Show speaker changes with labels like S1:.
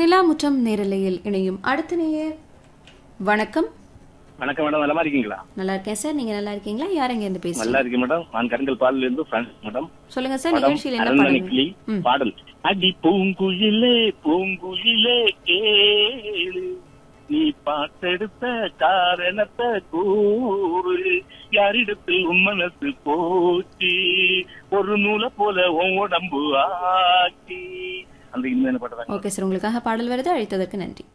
S1: நிலாமுற்றம் நேரலையில் இணையும் அடுத்த நேயர் வணக்கம்
S2: வணக்கம் மேடம் நலமா இருக்கீங்களா
S1: நல்லா இருக்கேன் சார் நீங்க நல்லா இருக்கீங்களா யார் எங்க இருந்து பேசுறீங்க
S2: நல்லா இருக்கேன் மேடம் நான் கருங்கல் பாலில இருந்து பிரான்ஸ் மேடம்
S1: சொல்லுங்க சார்
S2: மேடம்
S1: நிகழ்ச்சியில் என்ன
S2: அரண்மனை
S1: பாடுவீங்க
S2: கிளி
S1: ம்.
S2: பாடல் அடி பூங்குயிலே பூங்குயிலே கேளு நீ பார்த்தெடுத்த காரணத்தை கூறு யாரிடத்தில் உன் மனசு போச்சு ஒரு நூலை போல உன் உடம்பு ஆக்கி அந்த இந்த பாட்டு
S1: ஓகே சார் உங்களுக்காக பாடல் வருது அழைத்ததற்கு நன்றி